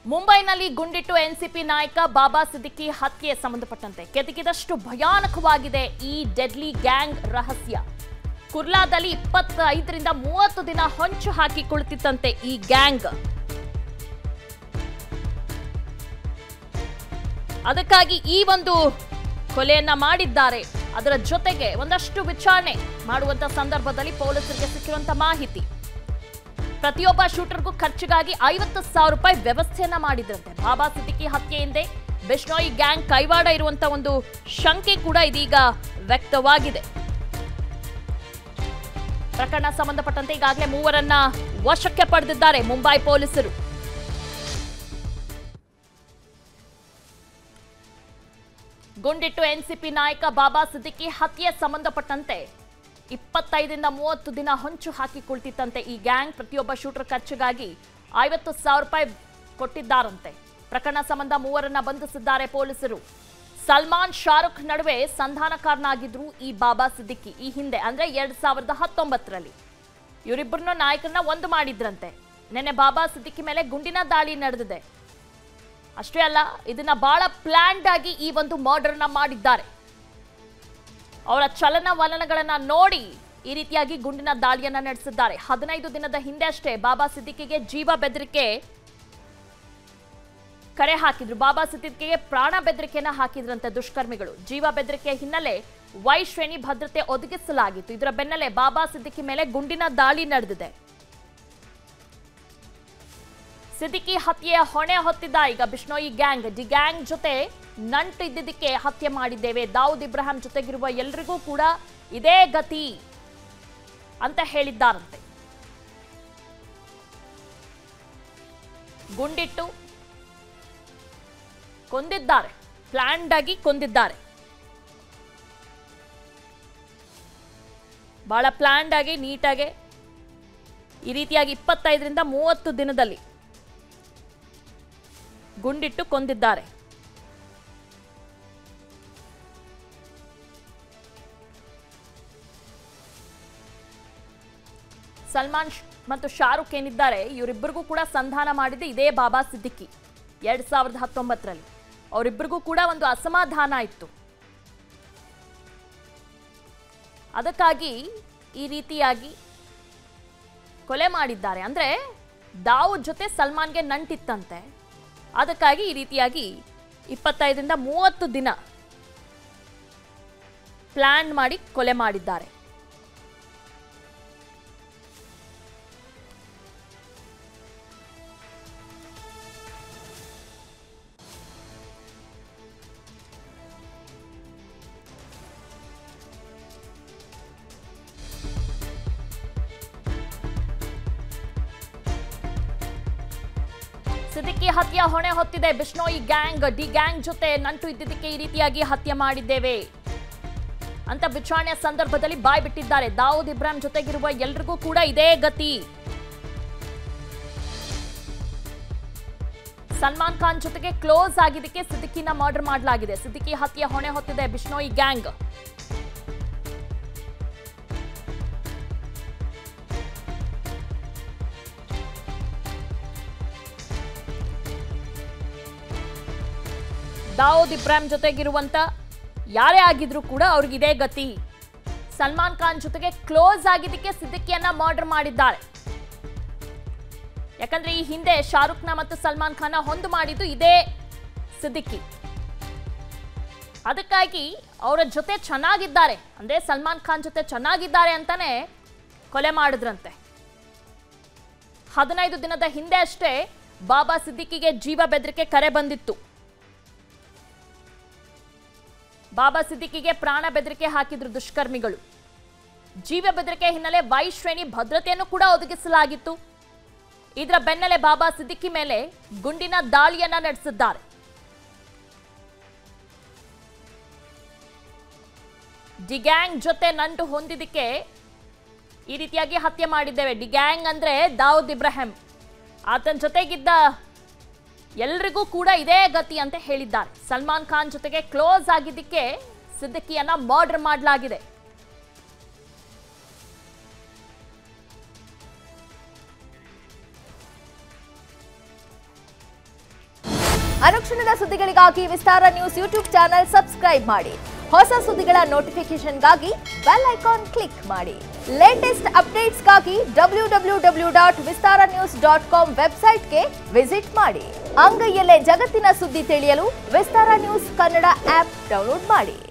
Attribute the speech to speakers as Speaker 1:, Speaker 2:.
Speaker 1: ಮುಂಬೈನಲ್ಲಿ ಗುಂಡಿಟ್ಟು ಎನ್ಸಿಪಿ ನಾಯಕ ಬಾಬಾ ಸಿದ್ದಿಕಿ ಹತ್ಯೆ ಸಂಬಂಧಪಟ್ಟಂತೆ ಕೆದಕಿದಷ್ಟು ಭಯಾನಕವಾಗಿದೆ ಈ ಡೆಡ್ಲಿ ಗ್ಯಾಂಗ್ ರಹಸ್ಯ ಕುರ್ಲಾದಲ್ಲಿ ಇಪ್ಪತ್ತೈದರಿಂದ ಮೂವತ್ತು ದಿನ ಹೊಂಚು ಹಾಕಿ ಕುಳಿತಿತ್ತಂತೆ ಈ ಗ್ಯಾಂಗ್ ಅದಕ್ಕಾಗಿ ಈ ಒಂದು ಕೊಲೆಯನ್ನ ಮಾಡಿದ್ದಾರೆ ಅದರ ಜೊತೆಗೆ ಒಂದಷ್ಟು ವಿಚಾರಣೆ ಮಾಡುವಂತ ಸಂದರ್ಭದಲ್ಲಿ ಪೊಲೀಸರಿಗೆ ಸಿಕ್ಕಿರುವಂತ ಮಾಹಿತಿ ಪ್ರತಿಯೊಬ್ಬ ಶೂಟರ್ಗೂ ಖರ್ಚಿಗಾಗಿ ಐವತ್ತು ಸಾವಿರ ರೂಪಾಯಿ ವ್ಯವಸ್ಥೆಯನ್ನ ಮಾಡಿದ್ರಂತೆ ಬಾಬಾ ಸಿದ್ದಿಕಿ ಹತ್ಯೆ ಹಿಂದೆ ಬಿಷ್ಣೋಯಿ ಗ್ಯಾಂಗ್ ಕೈವಾಡ ಇರುವಂತ ಒಂದು ಶಂಕೆ ಕೂಡ ಇದೀಗ ವ್ಯಕ್ತವಾಗಿದೆ ಪ್ರಕರಣ ಸಂಬಂಧಪಟ್ಟಂತೆ ಈಗಾಗಲೇ ಮೂವರನ್ನ ವಶಕ್ಕೆ ಪಡೆದಿದ್ದಾರೆ ಮುಂಬೈ ಪೊಲೀಸರು ಗುಂಡಿಟ್ಟು ಎನ್ಸಿಪಿ ನಾಯಕ ಬಾಬಾ ಸಿದ್ದಿಕಿ ಹತ್ಯೆ ಸಂಬಂಧಪಟ್ಟಂತೆ ಇಪ್ಪತ್ತೈದರಿಂದ ಮೂವತ್ತು ದಿನ ಹೊಂಚು ಹಾಕಿ ಕುಳಿತಿತ್ತಂತೆ ಈ ಗ್ಯಾಂಗ್ ಪ್ರತಿಯೊಬ್ಬ ಶೂಟರ್ ಖರ್ಚಿಗಾಗಿ ಐವತ್ತು ಸಾವಿರ ರೂಪಾಯಿ ಕೊಟ್ಟಿದ್ದಾರಂತೆ ಪ್ರಕರಣ ಸಂಬಂಧ ಮೂವರನ್ನ ಬಂಧಿಸಿದ್ದಾರೆ ಪೊಲೀಸರು ಸಲ್ಮಾನ್ ಶಾರುಖ್ ನಡುವೆ ಸಂಧಾನಕಾರನಾಗಿದ್ರು ಈ ಬಾಬಾ ಸಿದ್ದಿಕಿ ಈ ಹಿಂದೆ ಅಂದ್ರೆ ಎರಡ್ ಸಾವಿರದ ಹತ್ತೊಂಬತ್ತರಲ್ಲಿ ಇವರಿಬ್ಬರನ್ನ ನಾಯಕರನ್ನ ಒಂದು ಮಾಡಿದ್ರಂತೆ ನಿನ್ನೆ ಬಾಬಾ ಸಿದ್ದಿಕಿ ಮೇಲೆ ಗುಂಡಿನ ದಾಳಿ ನಡೆದಿದೆ ಅಷ್ಟೇ ಅಲ್ಲ ಇದನ್ನ ಬಹಳ ಪ್ಲಾನ್ಡ್ ಆಗಿ ಈ ಒಂದು ಮರ್ಡರ್ನ ಮಾಡಿದ್ದಾರೆ ಅವರ ಚಲನವಲನಗಳನ್ನ ನೋಡಿ ಈ ರೀತಿಯಾಗಿ ಗುಂಡಿನ ದಾಳಿಯನ್ನ ನಡೆಸಿದ್ದಾರೆ ಹದಿನೈದು ದಿನದ ಹಿಂದೆ ಅಷ್ಟೇ ಬಾಬಾ ಸಿದ್ದಿಕಿಗೆ ಜೀವ ಬೆದರಿಕೆ ಕರೆ ಹಾಕಿದ್ರು ಬಾಬಾ ಸಿದ್ದಿಕಿಗೆ ಪ್ರಾಣ ಬೆದರಿಕೆಯನ್ನ ಹಾಕಿದ್ರಂತೆ ದುಷ್ಕರ್ಮಿಗಳು ಜೀವ ಬೆದರಿಕೆ ಹಿನ್ನೆಲೆ ವೈ ಶ್ರೇಣಿ ಭದ್ರತೆ ಒದಗಿಸಲಾಗಿತ್ತು ಇದರ ಬೆನ್ನಲ್ಲೇ ಬಾಬಾ ಸಿದ್ದಿಕಿ ಮೇಲೆ ಗುಂಡಿನ ದಾಳಿ ನಡೆದಿದೆ ಸಿದ್ದಿಕಿ ಹತ್ಯೆಯ ಹೊಣೆ ಹೊತ್ತಿದ್ದ ಈಗ ಬಿಷ್ಣೋಯಿ ಗ್ಯಾಂಗ್ ಡಿ ಗ್ಯಾಂಗ್ ಜೊತೆ ನಂಟು ಇದ್ದಿದ್ದಕ್ಕೆ ಹತ್ಯೆ ಮಾಡಿದ್ದೇವೆ ದಾವೂದ್ ಇಬ್ರಾಹಿಂ ಜೊತೆಗಿರುವ ಎಲ್ರಿಗೂ ಕೂಡ ಇದೇ ಗತಿ ಅಂತ ಹೇಳಿದ್ದಾರಂತೆ ಗುಂಡಿಟ್ಟು ಕೊಂದಿದ್ದಾರೆ ಪ್ಲಾನ್ಡ್ ಆಗಿ ಕೊಂದಿದ್ದಾರೆ ಬಹಳ ಪ್ಲಾನ್ಡ್ ಆಗಿ ನೀಟಾಗಿ ಈ ರೀತಿಯಾಗಿ ಇಪ್ಪತ್ತೈದರಿಂದ ಮೂವತ್ತು ದಿನದಲ್ಲಿ ಗುಂಡಿಟ್ಟು ಕೊಂದಿದ್ದಾರೆ ಸಲ್ಮಾನ್ ಶ್- ಮತ್ತು ಶಾರುಖ್ ಏನಿದ್ದಾರೆ ಇವರಿಬ್ಬರಿಗೂ ಕೂಡ ಸಂಧಾನ ಮಾಡಿದ್ದು ಇದೇ ಬಾಬಾ ಸಿದ್ದಿಕಿ ಎರಡ್ ಸಾವಿರದ ಹತ್ತೊಂಬತ್ತರಲ್ಲಿ ಅವರಿಬ್ಬರಿಗೂ ಕೂಡ ಒಂದು ಅಸಮಾಧಾನ ಇತ್ತು ಅದಕ್ಕಾಗಿ ಈ ರೀತಿಯಾಗಿ ಕೊಲೆ ಮಾಡಿದ್ದಾರೆ ಅಂದ್ರೆ ದಾವೂದ್ ಜೊತೆ ಸಲ್ಮಾನ್ಗೆ ನಂಟಿತ್ತಂತೆ ಅದಕ್ಕಾಗಿ ಈ ರೀತಿಯಾಗಿ ಇಪ್ಪತ್ತೈದರಿಂದ ಮೂವತ್ತು ದಿನ ಪ್ಲಾನ್ ಮಾಡಿ ಕೊಲೆ ಮಾಡಿದ್ದಾರೆ ಸಿದ್ದಿಕಿ ಹತ್ಯೆ ಹೊಣೆ ಹೊತ್ತಿದೆ ಬಿಷ್ಣೋಯಿ ಗ್ಯಾಂಗ್ ಡಿ ಗ್ಯಾಂಗ್ ಜೊತೆ ನಂಟು ಇದ್ದಿದ್ದಕ್ಕೆ ಈ ರೀತಿಯಾಗಿ ಹತ್ಯೆ ಮಾಡಿದ್ದೇವೆ ಅಂತ ವಿಚಾರಣೆಯ ಸಂದರ್ಭದಲ್ಲಿ ಬಾಯ್ ಬಿಟ್ಟಿದ್ದಾರೆ ದಾವೂದ್ ಇಬ್ರಾಹಿಂ ಜೊತೆಗಿರುವ ಎಲ್ರಿಗೂ ಕೂಡ ಇದೇ ಗತಿ ಸಲ್ಮಾನ್ ಖಾನ್ ಜೊತೆಗೆ ಕ್ಲೋಸ್ ಆಗಿದ್ದಕ್ಕೆ ಸಿದ್ದಿಕಿನ ಮರ್ಡರ್ ಮಾಡಲಾಗಿದೆ ಸಿದ್ದಿಕಿ ಹತ್ಯೆ ಹೊಣೆ ಹೊತ್ತಿದೆ ಬಿಷ್ಣೋಯಿ ಗ್ಯಾಂಗ್ ದಾವೂದ್ ಇಬ್ರಾಹಿಂ ಜೊತೆಗಿರುವಂತ ಯಾರೇ ಆಗಿದ್ರು ಕೂಡ ಅವ್ರಿಗೆ ಇದೇ ಗತಿ ಸಲ್ಮಾನ್ ಖಾನ್ ಜೊತೆಗೆ ಕ್ಲೋಸ್ ಆಗಿದ್ದಕ್ಕೆ ಸಿದ್ದಿಕಿಯನ್ನ ಮರ್ಡರ್ ಮಾಡಿದ್ದಾರೆ ಯಾಕಂದ್ರೆ ಈ ಹಿಂದೆ ಶಾರುಖ್ನ ಮತ್ತು ಸಲ್ಮಾನ್ ಖಾನ್ ಹೊಂದು ಮಾಡಿದ್ದು ಇದೇ ಸಿದ್ದಿಕಿ ಅದಕ್ಕಾಗಿ ಅವರ ಜೊತೆ ಚೆನ್ನಾಗಿದ್ದಾರೆ ಅಂದ್ರೆ ಸಲ್ಮಾನ್ ಖಾನ್ ಜೊತೆ ಚೆನ್ನಾಗಿದ್ದಾರೆ ಅಂತಾನೆ ಕೊಲೆ ಮಾಡಿದ್ರಂತೆ ಹದಿನೈದು ದಿನದ ಹಿಂದೆ ಅಷ್ಟೇ ಬಾಬಾ ಸಿದ್ದಿಕಿಗೆ ಜೀವ ಬೆದರಿಕೆ ಕರೆ ಬಂದಿತ್ತು ಬಾಬಾ ಸಿದ್ದಿಕಿಗೆ ಪ್ರಾಣ ಬೆದರಿಕೆ ಹಾಕಿದ್ರು ದುಷ್ಕರ್ಮಿಗಳು ಜೀವ ಬೆದರಿಕೆ ಹಿನ್ನೆಲೆ ವೈ ಶ್ರೇಣಿ ಭದ್ರತೆಯನ್ನು ಕೂಡ ಒದಗಿಸಲಾಗಿತ್ತು ಇದರ ಬೆನ್ನಲ್ಲೇ ಬಾಬಾ ಸಿದ್ದಿಕಿ ಮೇಲೆ ಗುಂಡಿನ ದಾಳಿಯನ್ನ ನಡೆಸಿದ್ದಾರೆ ಡಿಗ್ಯಾಂಗ್ ಜೊತೆ ನಂಟು ಹೊಂದಿದ್ದಕ್ಕೆ ಈ ರೀತಿಯಾಗಿ ಹತ್ಯೆ ಮಾಡಿದ್ದೇವೆ ಡಿಗ್ಯಾಂಗ್ ಅಂದ್ರೆ ದಾವೂದ್ ಇಬ್ರಾಹಿಂ ಆತನ ಜೊತೆಗಿದ್ದ ಎಲ್ರಿಗೂ ಕೂಡ ಇದೇ ಗತಿ ಅಂತ ಹೇಳಿದ್ದಾರೆ ಸಲ್ಮಾನ್ ಖಾನ್ ಜೊತೆಗೆ ಕ್ಲೋಸ್ ಆಗಿದ್ದಕ್ಕೆ ಸಿದ್ದಿಕಿಯನ್ನ ಮರ್ಡರ್ ಮಾಡಲಾಗಿದೆ
Speaker 2: ಅನುಕ್ಷಣದ ಸುದ್ದಿಗಳಿಗಾಗಿ Vistara news YouTube channel subscribe ಮಾಡಿ ಹೊಸ ಸುದ್ದಿಗಳ ನೋಟಿಫಿಕೇಶನ್ಗಾಗಿ ಬೆಲ್ ಐಕಾನ್ ಕ್ಲಿಕ್ ಮಾಡಿ ಲೇಟೆಸ್ಟ್ ಅಪ್ಡೇಟ್ಸ್ಗಾಗಿ W W W dot Vistara news dot com ವೆಬ್ಸೈಟ್ಗೆ ವಿಸಿಟ್ ಮಾಡಿ ಅಂಗೈಯಲ್ಲೇ ಜಗತ್ತಿನ ಸುದ್ದಿ ತಿಳಿಯಲು Vistara news Kannada app download ಮಾಡಿ